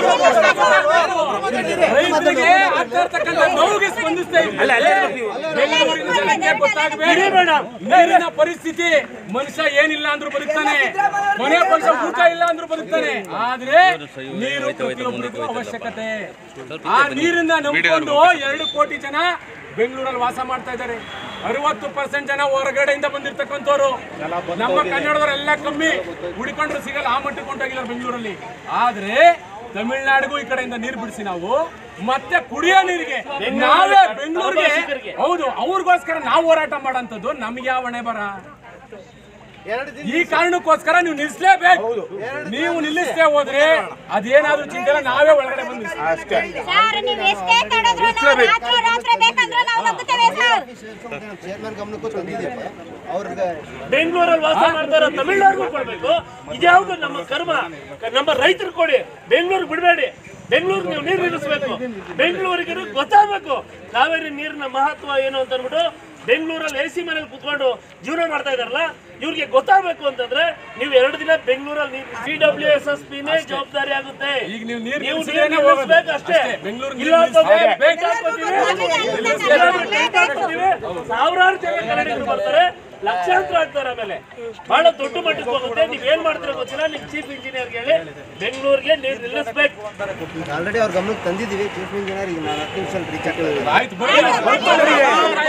ರೈತರಿಗೆ ಆಗ್ತಾ ಇರ್ತಕ್ಕಂಥ ನೋವಿಗೆ ಸ್ಪಂದಿಸ್ತಾ ಇದ್ದೀವಿ. ಬೆಂಗಳೂರಿನ ಜನಕ್ಕೆ ಗೊತ್ತಾಗಬೇಕು ನೀರಿನ ಪರಿಸ್ಥಿತಿ ಮನುಷ್ಯ ಏನಿಲ್ಲ ಅಂದ್ರೂ ಬದುಕ್ತಾನೆ ಮನೆ ಪಕ್ಷ ಊಟ ಇಲ್ಲ ಅಂದ್ರೂ ಬದುಕ್ತಾನೆ ಆದ್ರೆ ನೀರು ಪ್ರತಿಯೊಬ್ಬರಿಗೂ ಅವಶ್ಯಕತೆ ಆ ನೀರನ್ನ ನಂಬಿಕೊಂಡು ಎರಡು ಕೋಟಿ ಜನ ಬೆಂಗಳೂರಲ್ಲಿ ವಾಸ ಮಾಡ್ತಾ ಇದ್ದಾರೆ ಅರವತ್ತು ಪರ್ಸೆಂಟ್ ಜನ ಹೊರಗಡೆಯಿಂದ ಬಂದಿರ್ತಕ್ಕಂಥವ್ರು ನಮ್ಮ ಕನ್ನಡದವರೆಲ್ಲ ಕಮ್ಮಿ ಹುಡ್ಕೊಂಡ್ರು ಸಿಗಲ್ಲ ಆ ಮಟ್ಟಕ್ಕೆ ಕೊಂಡೋಗಿದ್ದಾರೆ ಬೆಂಗಳೂರಲ್ಲಿ ಆದ್ರೆ ತಮಿಳ್ನಾಡಿಗೂ ಈ ಕಡೆಯಿಂದ ನೀರು ಬಿಡಿಸಿ ನಾವು ಮತ್ತೆ ಕುಡಿಯೋ ನೀರಿಗೆ ನಾವೇ ಬೆಂಗಳೂರಿಗೆ ಹೌದು ಅವ್ರಿಗೋಸ್ಕರ ನಾವು ಹೋರಾಟ ಮಾಡೋಂಥದ್ದು ನಮ್ಗೆ ಯಾವ ಹೊಣೆ ಬರ ಈ ಕಾರಣಕ್ಕೋಸ್ಕರ ನೀವು ನಿಲ್ಲಿಸ್ಲೇಬೇಕು ನೀವು ನಿಲ್ಲಿಸ್ತೇ ಹೋದ್ರೆ ಅದೇನಾದ್ರೂ ಚಿಂತೆ ಇಲ್ಲ, ನಾವೇ ಒಳಗಡೆ ಬಂದು ನಿಲ್ಲಿಸ್ತೀವಿ. ಸರ್ ನೀವು ಎಷ್ಟೇ ತಡೆದ್ರು ನಾವು ರಾತ್ರಿ ರಾತ್ರಿ ಬೇಕಂದ್ರೆ ನಾವು ನುಗ್ಗುತ್ತೇವೆ ಸರ್ ಚೇರ್ಮನ್ ಗಮನಕ್ಕೂ ತಂದಿದ್ದೀವಿ ಅವ್ರಿಗೆ ಬೆಂಗಳೂರಲ್ಲಿ ವಾಸ ಮಾಡ್ತಾರ ತಮಿಳ್ನಾಡಿಗೂ ಕೊಡ್ಬೇಕು ಇದ್ಯಾವುದು ನಮ್ಮ ಕರ್ಮ ನಮ್ಮ ರೈತರು ಕೊಡಿ ಬೆಂಗಳೂರು ಬಿಡಬೇಡಿ ಬೆಂಗಳೂರು ನೀವು ನೀರು ನಿಲ್ಲಿಸ್ಬೇಕು ಬೆಂಗಳೂರಿಗೆ ಗೊತ್ತಾಗಬೇಕು ಕಾವೇರಿ ನೀರಿನ ಮಹತ್ವ ಏನು ಅಂತ ಅಂದ್ಬಿಟ್ಟು ಬೆಂಗಳೂರಲ್ಲಿ ಎ ಸಿ ಮನೇಲಿ ಕುತ್ಕೊಂಡು ಜೀವನ ಮಾಡ್ತಾ ಇದಾರಲ್ಲ ಇವ್ರಿಗೆ ಗೊತ್ತಾಗಬೇಕು ಅಂತಂದ್ರೆ ನೀವು ಎರಡು ದಿನ ಬೆಂಗಳೂರಲ್ಲಿ ಸಿ ಡಬ್ಲ್ಯೂ ಎಸ್ ಎಸ್ ಪಿನೇ ಜವಾಬ್ದಾರಿ ಆಗುತ್ತೆ ಈಗ ನೀವು ನೀರು ನೀವು ನಿಲ್ಲಿಸಿದ್ರೇನೆ ನೀರು ಹೋಗೋದು. ನಿಲ್ಲಿಸ್ಬೇಕು ಅಷ್ಟೇ ಅಷ್ಟೇ. ಬೆಂಗಳೂರು ನೀರು ಇಲ್ಲ ಅಂತಂದ್ರೆ ನಿಲ್ಲಿಸ್ಬೇಕು. ಬೆಂಕಿ ಹಾಕ್ಕೊತೀವಿ. ಇಲ್ಲಾಂದ್ರೆ ಟೆಂಟ್ ಹಾಕ್ಕೊತೀವಿ. ಸಾವಿರಾರು ಜನ ಕನ್ನಡಿಗರು ಬರ್ತಾರೆ ಲಕ್ಷಾಂತರ ಆಗ್ತಾರೆ ಆಮೇಲೆ ಬಹಳ ದೊಡ್ಡ ಮಟ್ಟಕ್ಕೆ ಹೋಗುತ್ತೆ ನೀವ್ ಏನ್ ಮಾಡ್ತೀರಾ ಗೊತ್ತಿಲ್ಲ ನಿಮ್ ಚೀಫ್ ಇಂಜಿನಿಯರ್ ಹೇಳಿ ಬೆಂಗಳೂರಿಗೆ ನೀರು ನಿಲ್ಲಿಸ್ಬೇಕು ಆಲ್ರೆಡಿ ಅವ್ರ ಗಮನಕ್ಕೆ ತಂದಿದ್ದೀವಿ ಚೀಫ್ ಇಂಜಿನಿಯರ್ ಈಗ ನಾನು ಹತ್ತು ನಿಮಿಷ ರೀಚ್ ಆಗ್ತದೆ ಆಯ್ತು ಬರ್ತೀನಿ.